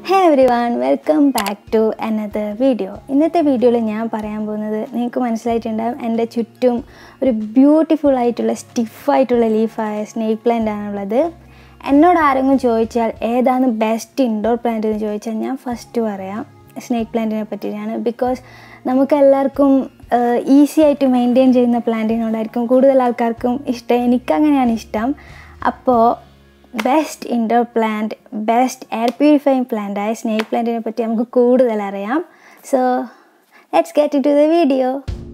hey everyone welcome back to another video ഇന്നത്തെ വീഡിയോയിൽ ഞാൻ പറയാൻ പോകുന്നത് നിങ്ങൾക്ക് മനസ്സിലായിട്ടുണ്ടാകും എൻ്റെ ചുറ്റും ഒരു ബ്യൂട്ടിഫുൾ ആയിട്ടുള്ള സ്റ്റിഫായിട്ടുള്ള ലീഫായ സ്നേക്ക് പ്ലാന്റ് ആണുള്ളത് എന്നോട് ആരെങ്കിലും ചോദിച്ചാൽ ഏതാണ് ബെസ്റ്റ് ഇൻഡോർ പ്ലാന്റ് എന്ന് ചോദിച്ചാൽ ഞാൻ ഫസ്റ്റ് പറയാം സ്നേക്ക് പ്ലാന്റിനെ പറ്റിയാണ് ബിക്കോസ് നമുക്കെല്ലാവർക്കും ഈസി ആയിട്ട് മെയിൻറ്റെയിൻ ചെയ്യുന്ന പ്ലാന്റിനോടായിരിക്കും കൂടുതൽ ആൾക്കാർക്കും ഇഷ്ടം എനിക്കങ്ങനെയാണ് ഇഷ്ടം അപ്പോൾ best indoor plant best air purifying plant ആയ സ്നേക്ക് പ്ലാന്റിനെ പറ്റി നമുക്ക് കൂടുതൽ അറിയാം so let's get to the video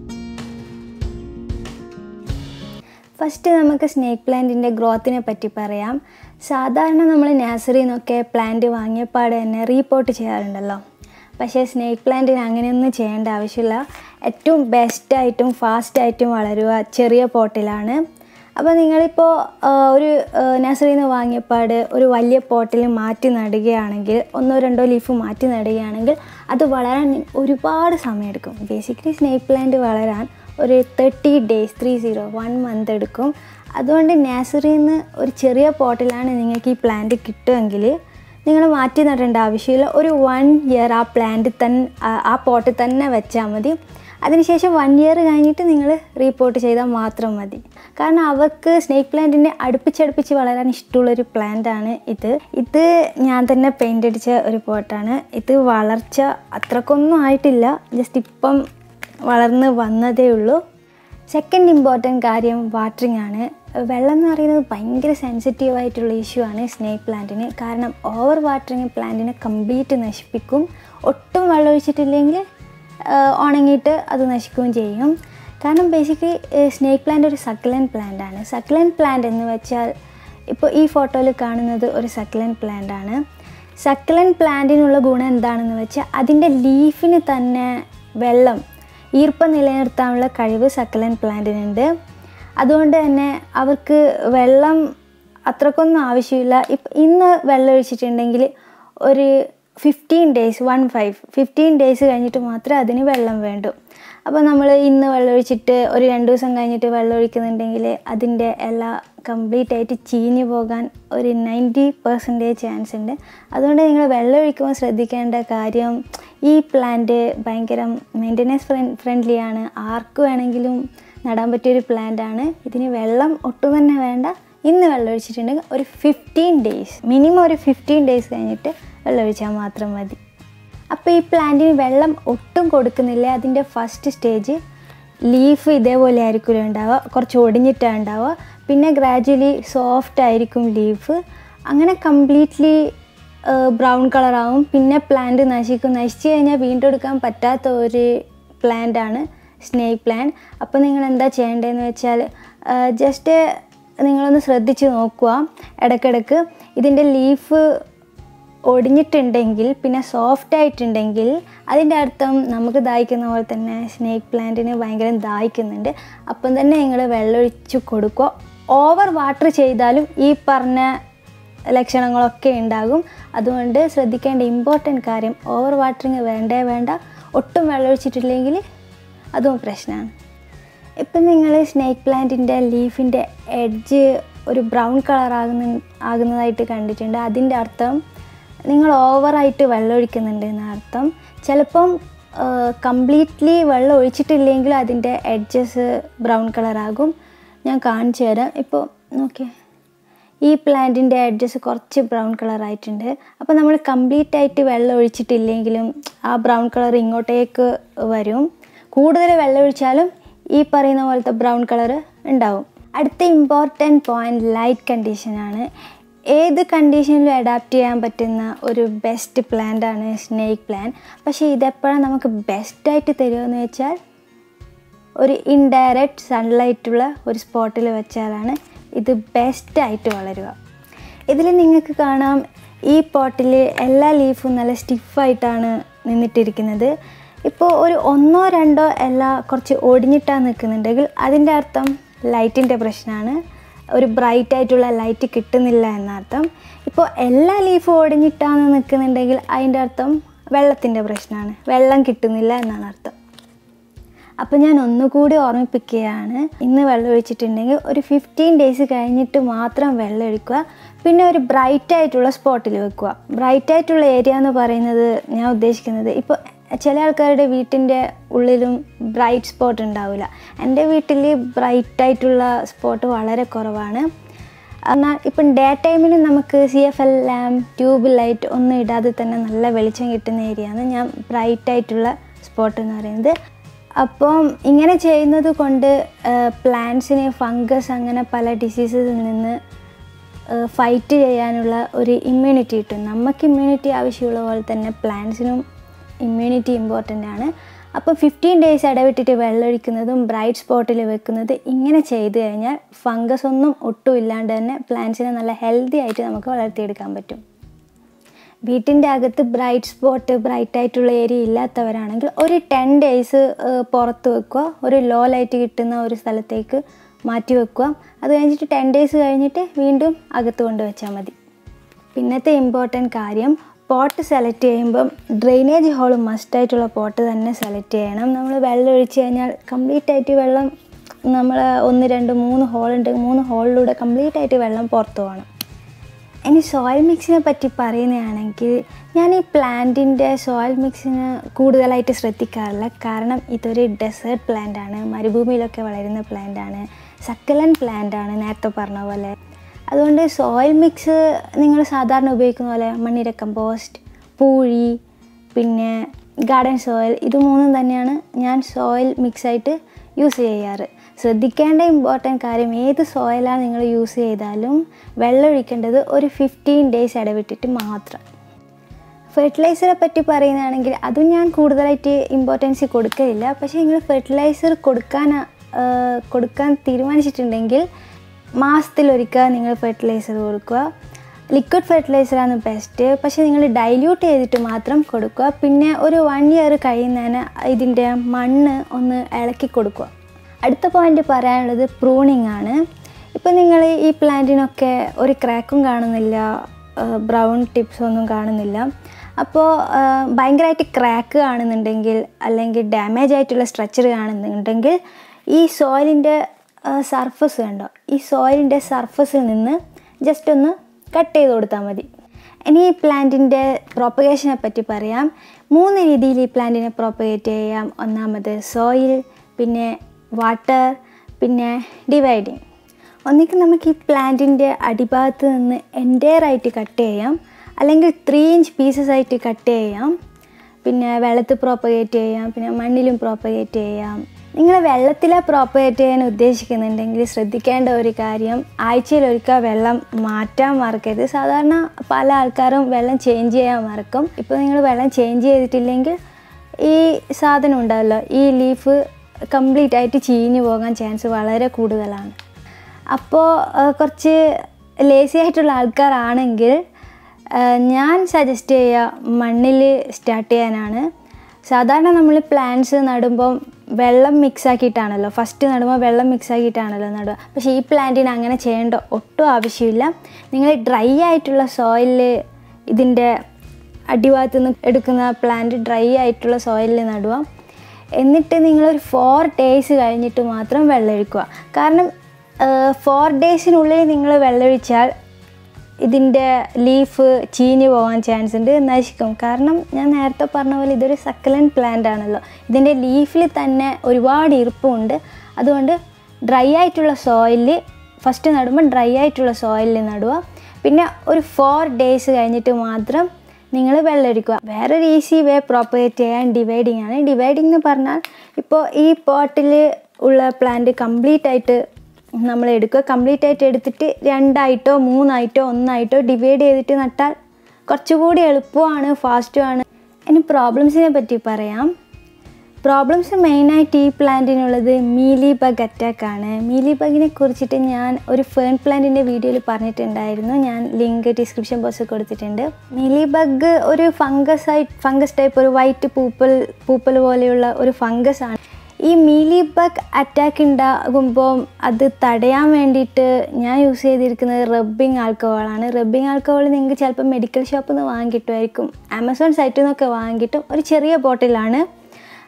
first നമുക്ക് സ്നേക്ക് പ്ലാന്റിൻ്റെ ഗ്രോത്തിനെ പറ്റി പറയാം സാധാരണ നമ്മൾ നഴ്സറിയിൽ നിന്നൊക്കെ പ്ലാന്റ് വാങ്ങിയപ്പാട് തന്നെ റീപോർട്ട് ചെയ്യാറുണ്ടല്ലോ പക്ഷേ സ്നേക്ക് പ്ലാന്റിന് അങ്ങനെയൊന്നും ചെയ്യേണ്ട ആവശ്യമില്ല ഏറ്റവും ബെസ്റ്റായിട്ടും ഫാസ്റ്റായിട്ടും വളരുക ചെറിയ പോട്ടിലാണ് അപ്പോൾ നിങ്ങളിപ്പോൾ ഒരു നഴ്സറിയിൽ നിന്ന് വാങ്ങിയപ്പാട് ഒരു വലിയ പോട്ടിൽ മാറ്റി നടുകയാണെങ്കിൽ ഒന്നോ രണ്ടോ ലീഫ് മാറ്റി നടുകയാണെങ്കിൽ അത് വളരാൻ ഒരുപാട് സമയമെടുക്കും ബേസിക്കലി സ്നേക്ക് പ്ലാന്റ് വളരാൻ ഒരു thirty days three zero one month എടുക്കും അതുകൊണ്ട് നഴ്സറിയിൽ നിന്ന് ഒരു ചെറിയ പോട്ടിലാണ് നിങ്ങൾക്ക് ഈ പ്ലാന്റ് കിട്ടുമെങ്കിൽ നിങ്ങൾ മാറ്റി നടേണ്ട ആവശ്യമില്ല ഒരു വൺ ഇയർ ആ പ്ലാന്റ് തന്നെ ആ പോട്ടിൽ തന്നെ വെച്ചാൽ മതി അതിനുശേഷം വൺ ഇയർ കഴിഞ്ഞിട്ട് നിങ്ങൾ റീപോർട്ട് ചെയ്താൽ മാത്രം മതി കാരണം അവർക്ക് സ്നേക്ക് പ്ലാന്റിനെ അടുപ്പിച്ചടുപ്പിച്ച് വളരാൻ ഇഷ്ടമുള്ളൊരു പ്ലാന്റാണ് ഇത് ഇത് ഞാൻ തന്നെ പെയിൻ്റ് അടിച്ച ഒരു പോട്ടാണ് ഇത് വളർച്ച അത്രക്കൊന്നും ആയിട്ടില്ല ജസ്റ്റ് ഇപ്പം വളർന്ന് വന്നതേ ഉള്ളൂ സെക്കൻഡ് ഇമ്പോർട്ടൻറ്റ് കാര്യം വാട്ടറിങ് ആണ് വെള്ളം എന്ന് പറയുന്നത് ഭയങ്കര സെൻസിറ്റീവ് ആയിട്ടുള്ള ഇഷ്യൂ ആണ് സ്നേക്ക് പ്ലാന്റിന് കാരണം ഓവർ വാട്ടറിങ് പ്ലാന്റിനെ കംപ്ലീറ്റ് നശിപ്പിക്കും ഒട്ടും വെള്ളം ഒഴിച്ചിട്ടില്ലെങ്കിൽ ഉണങ്ങിയിട്ട് അത് നശിക്കുകയും ചെയ്യും കാരണം ബേസിക്കലി സ്നേക്ക് പ്ലാന്റ് ഒരു സക്ലൻ പ്ലാന്റ് ആണ് സക്ലൻ പ്ലാന്റ് എന്ന് വെച്ചാൽ ഇപ്പോൾ ഈ ഫോട്ടോയിൽ കാണുന്നത് ഒരു സക്ലൻ പ്ലാന്റ് ആണ് സക്ലൻ പ്ലാന്റിനുള്ള ഗുണം എന്താണെന്ന് വെച്ചാൽ അതിൻ്റെ ലീഫിന് തന്നെ വെള്ളം ഈർപ്പം നിലനിർത്താനുള്ള കഴിവ് സക്കലൻ പ്ലാന്റിനുണ്ട് അതുകൊണ്ട് തന്നെ അവർക്ക് വെള്ളം അത്രക്കൊന്നും ആവശ്യമില്ല ഇപ്പം ഇന്ന് വെള്ളം ഒഴിച്ചിട്ടുണ്ടെങ്കിൽ ഒരു fifteen days one five fifteen days കഴിഞ്ഞിട്ട് മാത്രമേ അതിന് വെള്ളം വേണ്ടൂ അപ്പോൾ നമ്മൾ ഇന്ന് വെള്ളം ഒഴിച്ചിട്ട് ഒരു രണ്ട് ദിവസം കഴിഞ്ഞിട്ട് വെള്ളം ഒഴിക്കുന്നുണ്ടെങ്കിൽ അതിൻ്റെ എല്ലാ കംപ്ലീറ്റ് ആയിട്ട് ചീഞ്ഞു പോകാൻ ഒരു നയൻറ്റി പെർസെൻറ്റേജ് ചാൻസ് ഉണ്ട് അതുകൊണ്ട് നിങ്ങൾ വെള്ളം ഒഴിക്കുമ്പോൾ ശ്രദ്ധിക്കേണ്ട കാര്യം ഈ പ്ലാന്റ് ഭയങ്കര മെയിൻ്റനൻസ് ഫ്രണ്ട് ഫ്രണ്ട്ലി ആണ് ആർക്ക് വേണമെങ്കിലും നടാൻ പറ്റിയൊരു പ്ലാന്റ് ആണ് ഇതിന് വെള്ളം ഒട്ടും തന്നെ വേണ്ട ഇന്ന് വെള്ളം ഒഴിച്ചിട്ടുണ്ടെങ്കിൽ ഒരു ഫിഫ്റ്റീൻ ഡേയ്സ് മിനിമം ഒരു ഫിഫ്റ്റീൻ ഡേയ്സ് കഴിഞ്ഞിട്ട് വെള്ളം ഒഴിച്ചാൽ മാത്രം മതി അപ്പോൾ ഈ പ്ലാന്റിന് വെള്ളം ഒട്ടും കൊടുക്കുന്നില്ല അതിൻ്റെ ഫസ്റ്റ് സ്റ്റേജ് ലീഫ് ഇതേപോലെ ആയിരിക്കില്ല ഉണ്ടാവുക കുറച്ച് ഒടിഞ്ഞിട്ടാണ് ഉണ്ടാവുക പിന്നെ ഗ്രാജുവലി സോഫ്റ്റ് ആയിരിക്കും ലീഫ് അങ്ങനെ കംപ്ലീറ്റ്ലി ബ്രൗൺ കളറാവും പിന്നെ പ്ലാന്റ് നശിക്കും നശിച്ചു കഴിഞ്ഞാൽ വീണ്ടും എടുക്കാൻ പറ്റാത്ത ഒരു പ്ലാന്റ് ആണ് സ്നേക്ക് പ്ലാന്റ് അപ്പോൾ നിങ്ങൾ എന്താ ചെയ്യേണ്ടതെന്ന് വെച്ചാൽ ജസ്റ്റ് നിങ്ങളൊന്ന് ശ്രദ്ധിച്ച് നോക്കുക ഇടയ്ക്കിടയ്ക്ക് ഇതിൻ്റെ ലീഫ് ഒടിഞ്ഞിട്ടുണ്ടെങ്കിൽ പിന്നെ സോഫ്റ്റ് ആയിട്ടുണ്ടെങ്കിൽ അതിൻ്റെ അർത്ഥം നമുക്ക് ദാഹിക്കുന്ന പോലെ തന്നെ സ്നേക്ക് പ്ലാന്റിന് ഭയങ്കര ദാഹിക്കുന്നുണ്ട് അപ്പം തന്നെ നിങ്ങൾ വെള്ളമൊഴിച്ച് കൊടുക്കുക ഓവർ വാട്ടർ ചെയ്താലും ഈ പറഞ്ഞ ലക്ഷണങ്ങളൊക്കെ ഉണ്ടാകും അതുകൊണ്ട് ശ്രദ്ധിക്കേണ്ട ഇമ്പോർട്ടൻറ്റ് കാര്യം ഓവർ വാട്ടറിങ് വേണ്ടേ വേണ്ട ഒട്ടും വെള്ളമൊഴിച്ചിട്ടില്ലെങ്കിൽ അതും പ്രശ്നമാണ് ഇപ്പം നിങ്ങൾ സ്നേക്ക് പ്ലാന്റിൻ്റെ ലീഫിൻ്റെ എഡ്ജ് ഒരു ബ്രൗൺ കളർ ആകുന്ന ആകുന്നതായിട്ട് കണ്ടിട്ടുണ്ട് അതിൻ്റെ അർത്ഥം നിങ്ങൾ ഓവറായിട്ട് വെള്ളം ഒഴിക്കുന്നുണ്ട് എന്നർത്ഥം ചിലപ്പം കംപ്ലീറ്റ്ലി വെള്ളം ഒഴിച്ചിട്ടില്ലെങ്കിൽ അതിൻ്റെ എഡ്ജസ് ബ്രൗൺ കളറാകും ഞാൻ കാണിച്ചു തരാം ഇപ്പോൾ നോക്കിയേ ഈ പ്ലാന്റിൻ്റെ എഡ്ജസ് കുറച്ച് ബ്രൗൺ കളർ ആയിട്ടുണ്ട് അപ്പോൾ നമ്മൾ കംപ്ലീറ്റ് ആയിട്ട് വെള്ളം ഒഴിച്ചിട്ടില്ലെങ്കിലും ആ ബ്രൗൺ കളർ ഇങ്ങോട്ടേക്ക് വരും കൂടുതൽ വെള്ളം ഒഴിച്ചാലും ഈ പറയുന്ന പോലത്തെ ബ്രൗൺ കളർ ഉണ്ടാവും അടുത്ത ഇമ്പോർട്ടൻറ്റ് പോയിൻറ്റ് ലൈറ്റ് കണ്ടീഷനാണ് ഏത് കണ്ടീഷനിലും അഡാപ്റ്റ് ചെയ്യാൻ പറ്റുന്ന ഒരു ബെസ്റ്റ് പ്ലാന്റ് ആണ് സ്നേക്ക് പ്ലാൻ പക്ഷേ ഇതെപ്പോഴാണ് നമുക്ക് ബെസ്റ്റായിട്ട് തരുമെന്ന് വെച്ചാൽ ഒരു ഇൻഡയറക്റ്റ് സൺലൈറ്റുള്ള ഒരു സ്പോട്ടിൽ വെച്ചാലാണ് ഇത് ബെസ്റ്റായിട്ട് വളരുക ഇതിൽ നിങ്ങൾക്ക് കാണാം ഈ പോട്ടിൽ എല്ലാ ലീഫും നല്ല സ്റ്റിഫായിട്ടാണ് നിന്നിട്ടിരിക്കുന്നത് ഇപ്പോൾ ഒരു ഒന്നോ രണ്ടോ എല്ലാ കുറച്ച് ഒടിഞ്ഞിട്ടാണ് നിൽക്കുന്നുണ്ടെങ്കിൽ അതിൻ്റെ അർത്ഥം ലൈറ്റിൻ്റെ പ്രശ്നമാണ് ഒരു ബ്രൈറ്റ് ആയിട്ടുള്ള ലൈറ്റ് കിട്ടുന്നില്ല എന്നർത്ഥം ഇപ്പോൾ എല്ലാ ലീഫും ഒടിഞ്ഞിട്ടാണ് നിൽക്കുന്നുണ്ടെങ്കിൽ അതിൻ്റെ അർത്ഥം വെള്ളത്തിൻ്റെ പ്രശ്നമാണ് വെള്ളം കിട്ടുന്നില്ല എന്നാണ് അർത്ഥം അപ്പോൾ ഞാൻ ഒന്നുകൂടി ഓർമ്മിപ്പിക്കുകയാണ് ഇന്ന് വെള്ളം ഒഴിച്ചിട്ടുണ്ടെങ്കിൽ ഒരു ഫിഫ്റ്റീൻ ഡേയ്സ് കഴിഞ്ഞിട്ട് മാത്രം വെള്ളം ഒഴിക്കുക പിന്നെ ഒരു ബ്രൈറ്റ് ആയിട്ടുള്ള സ്പോട്ടിൽ വെക്കുക ബ്രൈറ്റ് ആയിട്ടുള്ള ഏരിയ എന്ന് പറയുന്നത് ഞാൻ ഉദ്ദേശിക്കുന്നത് ഇപ്പോൾ ചില ആൾക്കാരുടെ വീട്ടിൻ്റെ ഉള്ളിലും ബ്രൈറ്റ് സ്പോട്ട് ഉണ്ടാവില്ല എൻ്റെ വീട്ടിൽ ബ്രൈറ്റ് ആയിട്ടുള്ള സ്പോട്ട് വളരെ കുറവാണ് എന്നാൽ ഇപ്പം ഡേ ടൈമിൽ നമുക്ക് C F L lamp tube light ഒന്നും ഇടാതെ തന്നെ നല്ല വെളിച്ചം കിട്ടുന്ന ഏരിയയാണ് ഞാൻ ബ്രൈറ്റ് ആയിട്ടുള്ള സ്പോട്ട് എന്ന് പറയുന്നത് അപ്പം ഇങ്ങനെ ചെയ്യുന്നത് കൊണ്ട് പ്ലാന്റ്സിന് ഫംഗസ് അങ്ങനെ പല ഡിസീസസിൽ നിന്ന് ഫൈറ്റ് ചെയ്യാനുള്ള ഒരു ഇമ്മ്യൂണിറ്റി കിട്ടും നമുക്ക് ഇമ്മ്യൂണിറ്റി ആവശ്യമുള്ള പോലെ തന്നെ പ്ലാന്റ്സിനും ഇമ്മ്യൂണിറ്റി ഇമ്പോർട്ടൻ്റ് ആണ് അപ്പോൾ ഫിഫ്റ്റീൻ ഡേയ്സ് ഇടവിട്ടിട്ട് വെള്ളമൊഴിക്കുന്നതും ബ്രൈറ്റ് സ്പോട്ടിൽ വെക്കുന്നത് ഇങ്ങനെ ചെയ്തു കഴിഞ്ഞാൽ ഫംഗസ് ഒന്നും ഒട്ടും ഇല്ലാണ്ട് തന്നെ പ്ലാന്റ്സിനെ നല്ല ഹെൽത്തി ആയിട്ട് നമുക്ക് വളർത്തിയെടുക്കാൻ പറ്റും വീട്ടിൻ്റെ അകത്ത് ബ്രൈറ്റ് സ്പോട്ട് ബ്രൈറ്റ് ആയിട്ടുള്ള ഏരിയ ഇല്ലാത്തവരാണെങ്കിൽ ഒരു ടെൻ ഡേയ്സ് പുറത്ത് വെക്കുക ഒരു ലോ ലൈറ്റ് കിട്ടുന്ന ഒരു സ്ഥലത്തേക്ക് മാറ്റി വെക്കുക അത് കഴിഞ്ഞിട്ട് ടെൻ ഡേയ്സ് കഴിഞ്ഞിട്ട് വീണ്ടും അകത്ത് കൊണ്ട് വെച്ചാൽ മതി പിന്നത്തെ ഇമ്പോർട്ടൻറ്റ് കാര്യം പോട്ട് സെലക്ട് ചെയ്യുമ്പം ഡ്രെയിനേജ് ഹോൾ മസ്റ്റായിട്ടുള്ള പോട്ട് തന്നെ സെലക്ട് ചെയ്യണം നമ്മൾ വെള്ളം ഒഴിച്ച് കഴിഞ്ഞാൽ കംപ്ലീറ്റ് ആയിട്ട് വെള്ളം നമ്മൾ ഒന്ന് രണ്ട് മൂന്ന് ഹോളുണ്ട് മൂന്ന് ഹോളിലൂടെ കംപ്ലീറ്റ് ആയിട്ട് വെള്ളം പുറത്ത് പോകണം ഇനി സോയിൽ മിക്സിനെ പറ്റി പറയുകയാണെങ്കിൽ ഞാൻ ഈ പ്ലാന്റിൻ്റെ സോയിൽ മിക്സിന് കൂടുതലായിട്ട് ശ്രദ്ധിക്കാറില്ല കാരണം ഇതൊരു ഡെസേർട്ട് പ്ലാന്റ് ആണ് മരുഭൂമിയിലൊക്കെ വളരുന്ന പ്ലാന്റ് ആണ് സക്കലൻ പ്ലാന്റ് ആണ് നേരത്തെ പറഞ്ഞ പോലെ അതുകൊണ്ട് സോയിൽ മിക്സ് നിങ്ങൾ സാധാരണ ഉപയോഗിക്കുന്ന പോലെ മണ്ണിര കമ്പോസ്റ്റ് പൂഴി പിന്നെ ഗാർഡൻ സോയിൽ ഇത് മൂന്നും തന്നെയാണ് ഞാൻ സോയിൽ മിക്സായിട്ട് യൂസ് ചെയ്യാറ് ശ്രദ്ധിക്കേണ്ട ഇമ്പോർട്ടൻറ്റ് കാര്യം ഏത് സോയിലാണ് നിങ്ങൾ യൂസ് ചെയ്താലും വെള്ളം ഒഴിക്കേണ്ടത് ഒരു ഫിഫ്റ്റീൻ ഡേയ്സ് ഇടവിട്ടിട്ട് മാത്രം ഫെർട്ടിലൈസറെ പറ്റി പറയുകയാണെങ്കിൽ അതും ഞാൻ കൂടുതലായിട്ട് ഇമ്പോർട്ടൻസ് കൊടുക്കലില്ല പക്ഷേ നിങ്ങൾ ഫെർട്ടിലൈസർ കൊടുക്കാൻ കൊടുക്കാൻ തീരുമാനിച്ചിട്ടുണ്ടെങ്കിൽ മാസത്തിലൊരിക്കൽ നിങ്ങൾ ഫെർട്ടിലൈസർ കൊടുക്കുക ലിക്വിഡ് ഫെർട്ടിലൈസറാണ് ബെസ്റ്റ് പക്ഷേ നിങ്ങൾ ഡൈല്യൂട്ട് ചെയ്തിട്ട് മാത്രം കൊടുക്കുക പിന്നെ ഒരു വൺ ഇയർ കഴിയുന്നതിന് ഇതിൻ്റെ മണ്ണ് ഒന്ന് ഇളക്കി കൊടുക്കുക അടുത്ത പോയിന്റ് പറയാനുള്ളത് പ്രൂണിങ് ആണ് ഇപ്പം നിങ്ങൾ ഈ പ്ലാന്റിനൊക്കെ ഒരു ക്രാക്കും കാണുന്നില്ല ബ്രൗൺ ടിപ്സ് ഒന്നും കാണുന്നില്ല അപ്പോൾ ഭയങ്കരമായിട്ട് ക്രാക്ക് കാണുന്നുണ്ടെങ്കിൽ അല്ലെങ്കിൽ ഡാമേജ് ആയിട്ടുള്ള സ്ട്രക്ചർ കാണുന്നുണ്ടെങ്കിൽ ഈ സോയിലിൻ്റെ സർഫസ് കണ്ടോ ഈ സോയിലിൻ്റെ സർഫസിൽ നിന്ന് ജസ്റ്റ് ഒന്ന് കട്ട് ചെയ്ത് കൊടുത്താൽ മതി ഇനി ഈ പ്ലാന്റിൻ്റെ പ്രൊപ്പഗേഷനെ പറ്റി പറയാം മൂന്ന് രീതിയിൽ ഈ പ്ലാന്റിനെ പ്രൊപ്പഗേറ്റ് ചെയ്യാം ഒന്നാമത് സോയിൽ പിന്നെ വാട്ടർ പിന്നെ ഡിവൈഡിങ് ഒന്നിക്ക് നമുക്ക് ഈ പ്ലാന്റിൻ്റെ അടിഭാഗത്ത് നിന്ന് എൻറ്റയർ ആയിട്ട് കട്ട് ചെയ്യാം അല്ലെങ്കിൽ ത്രീ ഇഞ്ച് പീസസ് ആയിട്ട് കട്ട് ചെയ്യാം പിന്നെ വെള്ളത്തിൽ പ്രോപ്പഗേറ്റ് ചെയ്യാം പിന്നെ മണ്ണിലും പ്രോപ്പഗേറ്റ് ചെയ്യാം നിങ്ങൾ വെള്ളത്തിലെ പ്രോപ്പഗേറ്റ് ചെയ്യാൻ ഉദ്ദേശിക്കുന്നുണ്ടെങ്കിൽ ശ്രദ്ധിക്കേണ്ട ഒരു കാര്യം ആഴ്ചയിൽ ഒരിക്കൽ വെള്ളം മാറ്റാൻ മറക്കരുത് സാധാരണ പല ആൾക്കാരും വെള്ളം ചേഞ്ച് ചെയ്യാൻ മറക്കും ഇപ്പോൾ നിങ്ങൾ വെള്ളം ചേഞ്ച് ചെയ്തിട്ടില്ലെങ്കിൽ ഈ സാധനം ഉണ്ടല്ലോ ഈ ലീഫ് കംപ്ലീറ്റ് ആയിട്ട് ചീഞ്ഞു പോകാൻ ചാൻസ് വളരെ കൂടുതലാണ് അപ്പോൾ കുറച്ച് ലേസി ആയിട്ടുള്ള ആൾക്കാരാണെങ്കിൽ ഞാൻ സജസ്റ്റ് ചെയ്യുക മണ്ണിൽ സ്റ്റാർട്ട് ചെയ്യാനാണ് സാധാരണ നമ്മൾ പ്ലാന്റ്സ് നടുമ്പം വെള്ളം മിക്സ് ആക്കിയിട്ടാണല്ലോ ഫസ്റ്റ് നടുമ്പോൾ വെള്ളം മിക്സ് ആക്കിയിട്ടാണല്ലോ നടുക പക്ഷേ ഈ പ്ലാന്റിന് അങ്ങനെ ചെയ്യേണ്ട ഒട്ടും ആവശ്യമില്ല നിങ്ങൾ ഡ്രൈ ആയിട്ടുള്ള സോയിലിൽ ഇതിൻ്റെ അടിഭാഗത്തു നിന്ന് എടുക്കുന്ന പ്ലാന്റ് ഡ്രൈ ആയിട്ടുള്ള സോയിലിൽ നടുക എന്നിട്ട് നിങ്ങളൊരു ഫോർ ഡേയ്സ് കഴിഞ്ഞിട്ട് മാത്രം വെള്ളമൊഴിക്കുക കാരണം ഫോർ ഡേയ്സിനുള്ളിൽ നിങ്ങൾ വെള്ളമൊഴിച്ചാൽ ഇതിൻ്റെ ലീഫ് ചീഞ്ഞു പോകാൻ ചാൻസ് ഉണ്ട് നശിക്കും കാരണം ഞാൻ നേരത്തെ പറഞ്ഞ പോലെ ഇതൊരു സക്കലൻ പ്ലാന്റ് ആണല്ലോ ഇതിൻ്റെ ലീഫിൽ തന്നെ ഒരുപാട് ഈർപ്പമുണ്ട് അതുകൊണ്ട് ഡ്രൈ ആയിട്ടുള്ള സോയിലിൽ ഫസ്റ്റ് നടുമ്പോൾ ഡ്രൈ ആയിട്ടുള്ള സോയിലിൽ നടുക പിന്നെ ഒരു ഫോർ ഡേയ്സ് കഴിഞ്ഞിട്ട് മാത്രം നിങ്ങൾ വെള്ളമൊഴിക്കുക വേറൊരു ഈസി വേ പ്രോപ്പറേറ്റ് ചെയ്യാൻ ഡിവൈഡിങ് ആണ് ഡിവൈഡിങ് എന്ന് പറഞ്ഞാൽ ഇപ്പോൾ ഈ പോട്ടിൽ ഉള്ള പ്ലാന്റ് കംപ്ലീറ്റ് ആയിട്ട് നമ്മൾ എടുക്കുക കംപ്ലീറ്റ് ആയിട്ട് എടുത്തിട്ട് രണ്ടായിട്ടോ മൂന്നായിട്ടോ ഒന്നായിട്ടോ ഡിവൈഡ് ചെയ്തിട്ട് നട്ടാൽ കുറച്ചുകൂടി എളുപ്പമാണ് ഫാസ്റ്റുമാണ് ഇനി പ്രോബ്ലംസിനെ പറ്റി പറയാം പ്രോബ്ലംസ് മെയിനായിട്ട് ഈ പ്ലാന്റിനുള്ളത് മീലി ബഗ് അറ്റാക്കാണ് മീലി ബഗിനെ കുറിച്ചിട്ട് ഞാൻ ഒരു ഫേൺ പ്ലാന്റിൻ്റെ വീഡിയോയിൽ പറഞ്ഞിട്ടുണ്ടായിരുന്നു ഞാൻ ലിങ്ക് ഡിസ്ക്രിപ്ഷൻ ബോക്സിൽ കൊടുത്തിട്ടുണ്ട് മീലി ബഗ് ഒരു ഫംഗസ് ആയി ഫംഗസ് ടൈപ്പ് ഒരു വൈറ്റ് പൂപ്പൽ പൂപ്പൽ പോലെയുള്ള ഒരു ഫംഗസ് ആണ് ഈ മീലി ബഗ് അറ്റാക്ക് ഉണ്ടാകുമ്പോൾ അത് തടയാൻ വേണ്ടിയിട്ട് ഞാൻ യൂസ് ചെയ്തിരിക്കുന്നത് റബ്ബിംഗ് ആൽക്കഹോളാണ് റബ്ബിംഗ് ആൽക്കഹോൾ നിങ്ങൾക്ക് ചിലപ്പോൾ മെഡിക്കൽ ഷോപ്പിൽ നിന്ന് വാങ്ങിക്കിട്ടുമായിരിക്കും ആമസോൺ സൈറ്റിൽ നിന്നൊക്കെ വാങ്ങിക്കിട്ടും ഒരു ചെറിയ ബോട്ടിലാണ്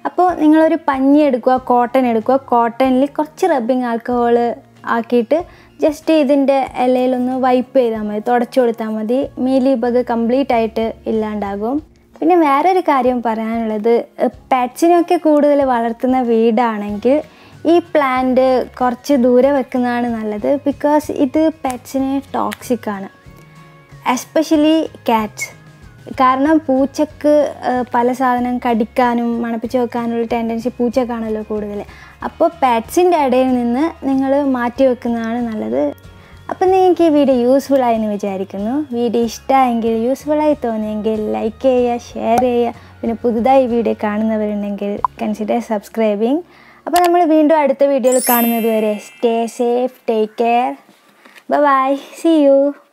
അപ്പോൾ നിങ്ങളൊരു പഞ്ഞി എടുക്കുക കോട്ടൺ എടുക്കുക കോട്ടണിൽ കുറച്ച് റബ്ബിങ് ആൽക്കഹോൾ ആക്കിയിട്ട് ജസ്റ്റ് ഇതിൻ്റെ ഇലയിലൊന്ന് വൈപ്പ് ചെയ്താൽ മതി തുടച്ചു കൊടുത്താൽ മതി മീലി ബഗ് കംപ്ലീറ്റ് ആയിട്ട് ഇല്ലാണ്ടാകും പിന്നെ വേറൊരു കാര്യം പറയാനുള്ളത് പെറ്റ്സിനെയൊക്കെ കൂടുതൽ വളർത്തുന്ന വീടാണെങ്കിൽ ഈ പ്ലാന്റ് കുറച്ച് ദൂരെ വെക്കുന്നതാണ് നല്ലത് ബിക്കോസ് ഇത് പെറ്റ്സിന് ടോക്സിക് ആണ് എസ്പെഷ്യലി ക്യാറ്റ്സ് കാരണം പൂച്ചക്ക് ഏഹ്, പല സാധനം കടിക്കാനും മണപ്പിച്ച് വെക്കാനുള്ള ടെൻഡൻസി പൂച്ചക്കാണല്ലോ കൂടുതൽ അപ്പോൾ പെറ്റ്സിൻ്റെ ഇടയിൽ നിന്ന് നിങ്ങൾ മാറ്റി വെക്കുന്നതാണ് നല്ലത് അപ്പം നിങ്ങൾക്ക് ഈ വീഡിയോ യൂസ്ഫുൾ ആയെന്ന് വിചാരിക്കുന്നു വീഡിയോ ഇഷ്ടമായെങ്കിൽ യൂസ്ഫുള്ളായി തോന്നിയെങ്കിൽ ലൈക്ക് ചെയ്യുക ഷെയർ ചെയ്യുക പിന്നെ പുതുതായി ഈ വീഡിയോ കാണുന്നവരുണ്ടെങ്കിൽ കൺസിഡർ സബ്സ്ക്രൈബിങ് അപ്പോൾ നമ്മൾ വീണ്ടും അടുത്ത വീഡിയോയിൽ കാണുന്നത് വരെ stay safe take care bye see U